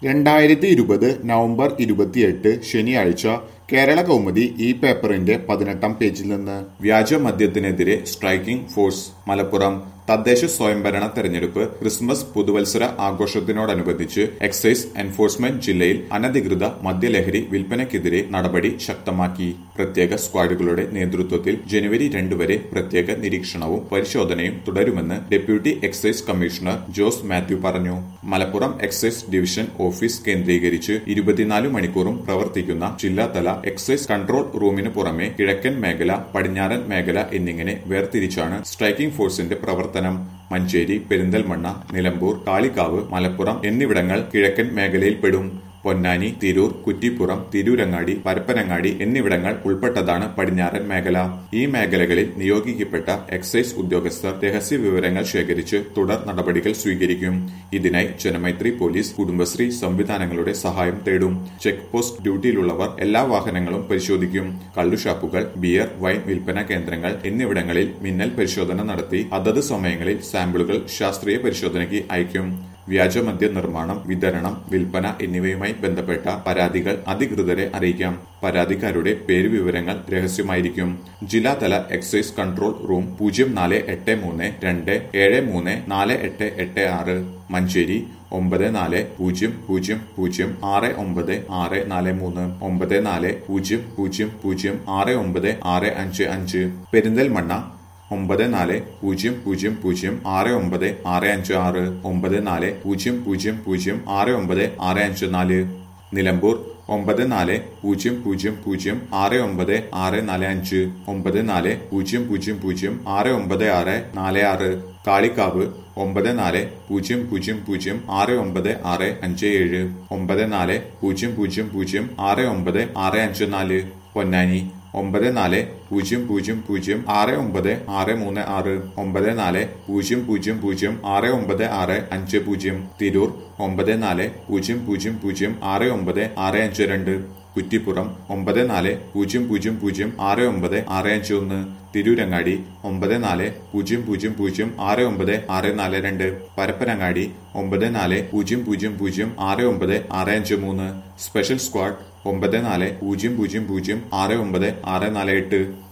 രണ്ടായിരത്തി ഇരുപത് നവംബർ ഇരുപത്തിയെട്ട് ശനിയാഴ്ച കേരള കൗമുദി ഈ പേപ്പറിന്റെ പതിനെട്ടാം പേജിൽ നിന്ന് വ്യാജ മദ്യത്തിനെതിരെ സ്ട്രൈക്കിംഗ് ഫോഴ്സ് മലപ്പുറം തദ്ദേശ സ്വയംഭരണ തെരഞ്ഞെടുപ്പ് ക്രിസ്മസ് പുതുവത്സര ആഘോഷത്തിനോടനുബന്ധിച്ച് എക്സൈസ് എൻഫോഴ്സ്മെന്റ് ജില്ലയിൽ അനധികൃത മദ്യലഹരി വിൽപ്പനയ്ക്കെതിരെ നടപടി ശക്തമാക്കി പ്രത്യേക സ്ക്വാഡുകളുടെ നേതൃത്വത്തിൽ ജനുവരി രണ്ട് വരെ പ്രത്യേക നിരീക്ഷണവും പരിശോധനയും തുടരുമെന്ന് deputy excise commissioner Jose Mathew പറഞ്ഞു മലപ്പുറം എക്സൈസ് ഡിവിഷൻ ഓഫീസ് കേന്ദ്രീകരിച്ച് ഇരുപത്തിനാല് മണിക്കൂറും പ്രവർത്തിക്കുന്ന ജില്ലാതല എക്സൈസ് കൺട്രോൾ റൂമിന് പുറമെ കിഴക്കൻ മേഖല പടിഞ്ഞാറൻ മേഖല എന്നിങ്ങനെ വേർതിരിച്ചാണ് സ്ട്രൈക്കിംഗ് ഫോഴ്സിന്റെ പ്രവർത്തനം മഞ്ചേരി പെരിന്തൽമണ്ണ നിലമ്പൂർ കാളിക്കാവ് മലപ്പുറം എന്നിവിടങ്ങൾ കിഴക്കൻ മേഖലയിൽപ്പെടും പൊന്നാനി തിരൂർ കുറ്റിപ്പുറം തിരൂരങ്ങാടി പരപ്പനങ്ങാടി എന്നിവിടങ്ങൾ ഉൾപ്പെട്ടതാണ് പടിഞ്ഞാറൻ മേഖല ഈ മേഖലകളിൽ നിയോഗിക്കപ്പെട്ട എക്സൈസ് ഉദ്യോഗസ്ഥർ രഹസ്യ വിവരങ്ങൾ ശേഖരിച്ച് തുടർ നടപടികൾ സ്വീകരിക്കും ഇതിനായി ജനമൈത്രി പോലീസ് കുടുംബശ്രീ സംവിധാനങ്ങളുടെ സഹായം തേടും ചെക്ക് പോസ്റ്റ് ഡ്യൂട്ടിയിലുള്ളവർ എല്ലാ വാഹനങ്ങളും പരിശോധിക്കും കള്ളുഷാപ്പുകൾ ബിയർ വൈൻ വിൽപ്പന കേന്ദ്രങ്ങൾ എന്നിവിടങ്ങളിൽ മിന്നൽ പരിശോധന നടത്തി അതത് സമയങ്ങളിൽ സാമ്പിളുകൾ ശാസ്ത്രീയ പരിശോധനയ്ക്ക് അയക്കും വ്യാജമദ്യ നിർമ്മാണം വിതരണം വിൽപ്പന എന്നിവയുമായി ബന്ധപ്പെട്ട പരാതികൾ അധികൃതരെ അറിയിക്കാം പരാതിക്കാരുടെ പേര് വിവരങ്ങൾ രഹസ്യമായിരിക്കും ജില്ലാതല എക്സൈസ് കൺട്രോൾ റൂം പൂജ്യം നാല് എട്ട് മൂന്ന് രണ്ട് ഏഴ് മൂന്ന് നാല് എട്ട് എട്ട് ആറ് മഞ്ചേരി ഒമ്പത് നാല് പൂജ്യം പൂജ്യം പൂജ്യം ആറ് ഒമ്പത് ആറ് നാല് മൂന്ന് ഒമ്പത് നാല് പൂജ്യം പൂജ്യം പൂജ്യം ആറ് ഒമ്പത് ആറ് അഞ്ച് അഞ്ച് പെരിന്തൽമണ്ണ ഒമ്പത് നാല് പൂജ്യം പൂജ്യം പൂജ്യം ആറ് ഒമ്പത് ആറ് അഞ്ച് ആറ് ഒമ്പത് നാല് പൂജ്യം പൂജ്യം പൂജ്യം ആറ് ഒമ്പത് ആറ് അഞ്ച് നാല് നിലമ്പൂർ ഒമ്പത് നാല് പൂജ്യം പൂജ്യം പൂജ്യം ആറ് ഒമ്പത് ആറ് നാല് അഞ്ച് ഒമ്പത് നാല് പൂജ്യം പൂജ്യം പൂജ്യം ആറ് ഒമ്പത് ആറ് നാല് ആറ് കാളിക്കാവ് ഒമ്പത് നാല് പൂജ്യം പൂജ്യം പൂജ്യം ആറ് ഒമ്പത് ആറ് അഞ്ച് ഏഴ് ഒമ്പത് നാല് പൂജ്യം പൂജ്യം പൂജ്യം ആറ് ഒമ്പത് ആറ് അഞ്ച് നാല് പൊന്നാനി ഒമ്പത് നാല് പൂജ്യം പൂജ്യം പൂജ്യം ആറ് ഒമ്പത് ആറ് മൂന്ന് ആറ് ഒമ്പത് നാല് പൂജ്യം പൂജ്യം പൂജ്യം ആറ് ഒമ്പത് ആറ് അഞ്ച് പൂജ്യം തിരൂർ ഒമ്പത് നാല് പൂജ്യം പൂജ്യം പൂജ്യം ആറ് ഒമ്പത് ആറ് അഞ്ച് രണ്ട് കുറ്റിപ്പുറം ഒമ്പത് നാല് പൂജ്യം പൂജ്യം പൂജ്യം ആറ് ഒമ്പത് ആറ് അഞ്ച് ഒന്ന് തിരൂരങ്ങാടി ഒമ്പത് നാല് പൂജ്യം പൂജ്യം പൂജ്യം ആറ് ഒമ്പത് ആറ് നാല് രണ്ട് പരപ്പനങ്ങാടി ഒമ്പത് നാല് പൂജ്യം പൂജ്യം പൂജ്യം ആറ് ഒമ്പത് ആറ് അഞ്ച് മൂന്ന് സ്പെഷ്യൽ സ്ക്വാഡ് ഒമ്പത് നാല് പൂജ്യം പൂജ്യം പൂജ്യം ആറ് ഒമ്പത് ആറ് നാല് എട്ട്